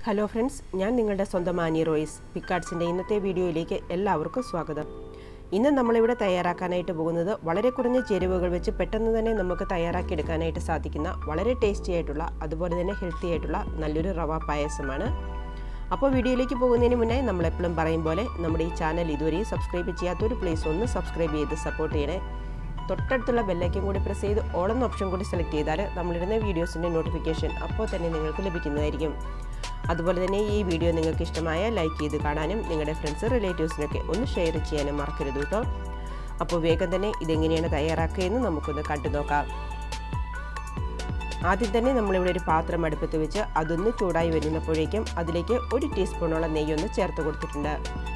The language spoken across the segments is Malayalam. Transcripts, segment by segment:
ഹലോ ഫ്രണ്ട്സ് ഞാൻ നിങ്ങളുടെ സ്വന്തം ആനി റോയിസ് പിക്കാർട്സിൻ്റെ ഇന്നത്തെ വീഡിയോയിലേക്ക് എല്ലാവർക്കും സ്വാഗതം ഇന്ന് നമ്മളിവിടെ തയ്യാറാക്കാനായിട്ട് പോകുന്നത് വളരെ കുറഞ്ഞ ചേരുവകൾ വെച്ച് പെട്ടെന്ന് തന്നെ നമുക്ക് തയ്യാറാക്കിയെടുക്കാനായിട്ട് സാധിക്കുന്ന വളരെ ടേസ്റ്റി ആയിട്ടുള്ള അതുപോലെ തന്നെ ഹെൽത്തി ആയിട്ടുള്ള നല്ലൊരു റവ പായസമാണ് അപ്പോൾ വീഡിയോയിലേക്ക് പോകുന്നതിന് മുന്നേ നമ്മളെപ്പോഴും പറയും പോലെ നമ്മുടെ ഈ ചാനൽ ഇതുവരെയും സബ്സ്ക്രൈബ് ചെയ്യാത്തൊരു പ്ലീസ് ഒന്ന് സബ്സ്ക്രൈബ് ചെയ്ത് സപ്പോർട്ട് ചെയ്യണേ തൊട്ടടുത്തുള്ള ബെല്ലൈക്കൻ കൂടി പ്രസ് ചെയ്ത് ഓളെന്ന ഓപ്ഷൻ കൂടി സെലക്ട് ചെയ്താൽ നമ്മളിടുന്ന വീഡിയോസിൻ്റെ നോട്ടിഫിക്കേഷൻ അപ്പോൾ തന്നെ നിങ്ങൾക്ക് ലഭിക്കുന്നതായിരിക്കും അതുപോലെ തന്നെ ഈ വീഡിയോ നിങ്ങൾക്ക് ഇഷ്ടമായ ലൈക്ക് ചെയ്ത് കാണാനും നിങ്ങളുടെ ഫ്രണ്ട്സ് റിലേറ്റീവ്സിനൊക്കെ ഒന്ന് ഷെയർ ചെയ്യാനും മറക്കരുത് കേട്ടോ അപ്പോൾ വേഗം തന്നെ ഇതെങ്ങനെയാണ് തയ്യാറാക്കുകയെന്ന് നമുക്കൊന്ന് കണ്ടു നോക്കാം ആദ്യം തന്നെ നമ്മളിവിടെ ഒരു പാത്രം അടുപ്പത്ത് വെച്ച് അതൊന്ന് ചൂടായി വരുന്നപ്പോഴേക്കും അതിലേക്ക് ഒരു ടീസ്പൂണോളം നെയ്യൊന്ന് ചേർത്ത് കൊടുത്തിട്ടുണ്ട്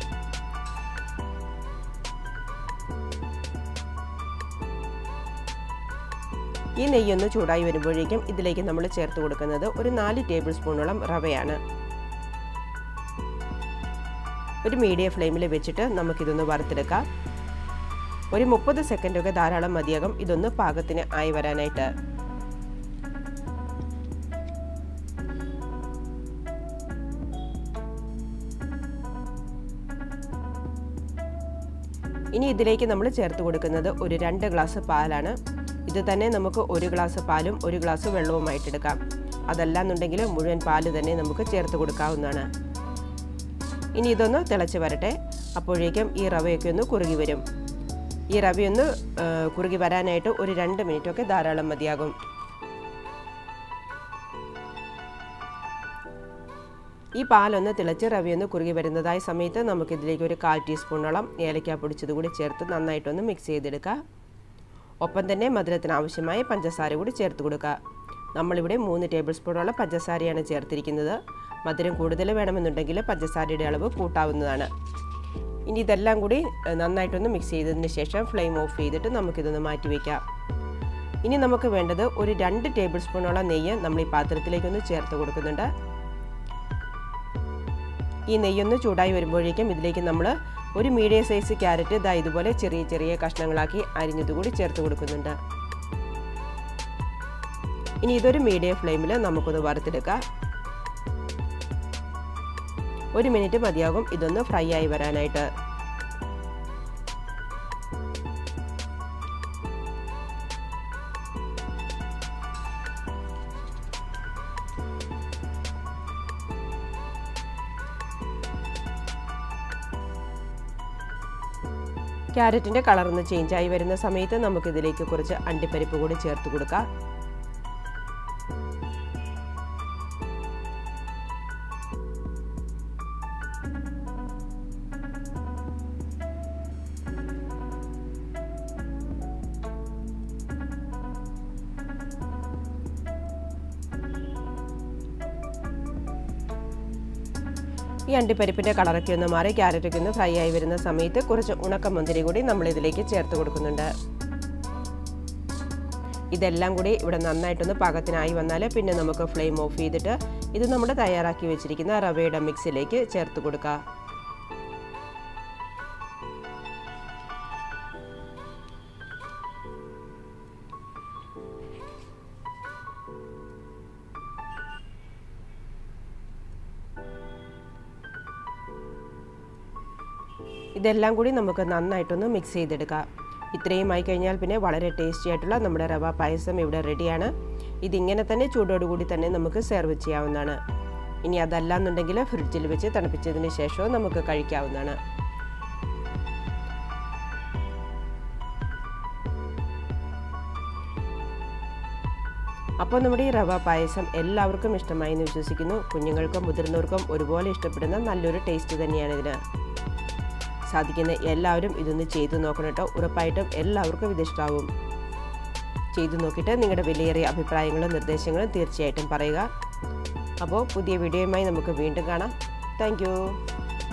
ഈ നെയ്യൊന്ന് ചൂടായി വരുമ്പോഴേക്കും ഇതിലേക്ക് നമ്മൾ ചേർത്ത് കൊടുക്കുന്നത് ഒരു നാല് ടേബിൾ സ്പൂണോളം റവയാണ് ഒരു മീഡിയം ഫ്ലെയിമിൽ വെച്ചിട്ട് നമുക്കിതൊന്ന് വറുത്തെടുക്കാം ഒരു മുപ്പത് സെക്കൻഡൊക്കെ ധാരാളം മതിയാകും ഇതൊന്ന് പാകത്തിന് ആയി വരാനായിട്ട് ഇനി ഇതിലേക്ക് നമ്മൾ ചേർത്ത് കൊടുക്കുന്നത് ഒരു രണ്ട് ഗ്ലാസ് പാലാണ് ഇത് തന്നെ നമുക്ക് ഒരു ഗ്ലാസ് പാലും ഒരു ഗ്ലാസ് വെള്ളവുമായിട്ട് എടുക്കാം അതല്ലാന്നുണ്ടെങ്കിൽ മുഴുവൻ പാല് തന്നെ നമുക്ക് ചേർത്ത് കൊടുക്കാവുന്നതാണ് ഇനി ഇതൊന്ന് തിളച്ച് വരട്ടെ അപ്പോഴേക്കും ഈ റവയൊക്കെ ഒന്ന് കുറുകി വരും ഈ റവയൊന്ന് കുറുകി വരാനായിട്ട് ഒരു രണ്ട് മിനിറ്റൊക്കെ ധാരാളം മതിയാകും ഈ പാലൊന്ന് തിളച്ച് റവയൊന്ന് കുറുകി വരുന്നതായ സമയത്ത് നമുക്കിതിലേക്ക് ഒരു കാൽ ടീസ്പൂണോളം ഏലക്ക പൊടിച്ചത് കൂടി ചേർത്ത് നന്നായിട്ടൊന്ന് മിക്സ് ചെയ്തെടുക്കുക ഒപ്പം തന്നെ മധുരത്തിന് ആവശ്യമായ പഞ്ചസാര കൂടി ചേർത്ത് കൊടുക്കുക നമ്മളിവിടെ മൂന്ന് ടേബിൾ സ്പൂണോളം പഞ്ചസാരയാണ് ചേർത്തിരിക്കുന്നത് മധുരം കൂടുതൽ വേണമെന്നുണ്ടെങ്കിൽ പഞ്ചസാരയുടെ അളവ് കൂട്ടാവുന്നതാണ് ഇനി ഇതെല്ലാം കൂടി നന്നായിട്ടൊന്ന് മിക്സ് ചെയ്തതിന് ശേഷം ഫ്ലെയിം ഓഫ് ചെയ്തിട്ട് നമുക്കിതൊന്ന് മാറ്റി വയ്ക്കാം ഇനി നമുക്ക് വേണ്ടത് ഒരു രണ്ട് ടേബിൾ സ്പൂണോളം നെയ്യ് നമ്മൾ ഈ പാത്രത്തിലേക്കൊന്ന് ചേർത്ത് കൊടുക്കുന്നുണ്ട് ഈ നെയ്യൊന്ന് ചൂടായി വരുമ്പോഴേക്കും ഇതിലേക്ക് നമ്മൾ ഒരു മീഡിയം സൈസ് ക്യാരറ്റ് ഇതാ ഇതുപോലെ ചെറിയ ചെറിയ കഷ്ണങ്ങളാക്കി അരിഞ്ഞത് കൂടി ചേർത്ത് കൊടുക്കുന്നുണ്ട് ഇനി ഇതൊരു മീഡിയം ഫ്ലെയിമിൽ നമുക്കൊന്ന് വറുത്തെടുക്കാം ഒരു മിനിറ്റ് മതിയാകും ഇതൊന്ന് ഫ്രൈ ആയി വരാനായിട്ട് ക്യാരറ്റിൻ്റെ കളർന്ന് ചേഞ്ചായി വരുന്ന സമയത്ത് നമുക്കിതിലേക്ക് കുറച്ച് അണ്ടിപ്പരിപ്പ് കൂടി ചേർത്ത് കൊടുക്കാം ഈ അണ്ടിപ്പരിപ്പിൻ്റെ കളറൊക്കെ ഒന്ന് മാറി ക്യാരറ്റൊക്കെ ഒന്ന് ഫ്രൈ ആയി വരുന്ന സമയത്ത് കുറച്ച് ഉണക്കമുന്തിരി കൂടി നമ്മൾ ഇതിലേക്ക് ചേർത്ത് കൊടുക്കുന്നുണ്ട് ഇതെല്ലാം കൂടി ഇവിടെ നന്നായിട്ടൊന്ന് പാകത്തിനായി വന്നാൽ പിന്നെ നമുക്ക് ഫ്ലെയിം ഓഫ് ചെയ്തിട്ട് ഇത് നമ്മൾ തയ്യാറാക്കി വെച്ചിരിക്കുന്ന റവയുടെ മിക്സിലേക്ക് ചേർത്ത് കൊടുക്കുക ഇതെല്ലാം കൂടി നമുക്ക് നന്നായിട്ടൊന്ന് മിക്സ് ചെയ്തെടുക്കാം ഇത്രയും ആയി കഴിഞ്ഞാൽ പിന്നെ വളരെ ടേസ്റ്റി ആയിട്ടുള്ള നമ്മുടെ റവ പായസം ഇവിടെ റെഡിയാണ് ഇതിങ്ങനെ തന്നെ ചൂടോടുകൂടി തന്നെ നമുക്ക് സെർവ് ചെയ്യാവുന്നതാണ് ഇനി അതല്ലാന്നുണ്ടെങ്കിൽ ഫ്രിഡ്ജിൽ വെച്ച് തണുപ്പിച്ചതിന് ശേഷവും നമുക്ക് കഴിക്കാവുന്നതാണ് അപ്പോൾ നമ്മുടെ ഈ റവ പായസം എല്ലാവർക്കും ഇഷ്ടമായി എന്ന് വിശ്വസിക്കുന്നു കുഞ്ഞുങ്ങൾക്കും മുതിർന്നവർക്കും ഒരുപോലെ ഇഷ്ടപ്പെടുന്ന നല്ലൊരു ടേസ്റ്റ് തന്നെയാണ് ഇതിന് സാധിക്കുന്ന എല്ലാവരും ഇതൊന്ന് ചെയ്തു നോക്കണം കേട്ടോ ഉറപ്പായിട്ടും എല്ലാവർക്കും ഇത് ഇഷ്ടമാവും ചെയ്തു നോക്കിയിട്ട് നിങ്ങളുടെ വിലയേറിയ അഭിപ്രായങ്ങളും നിർദ്ദേശങ്ങളും തീർച്ചയായിട്ടും പറയുക അപ്പോൾ പുതിയ വീഡിയോയുമായി നമുക്ക് വീണ്ടും കാണാം താങ്ക്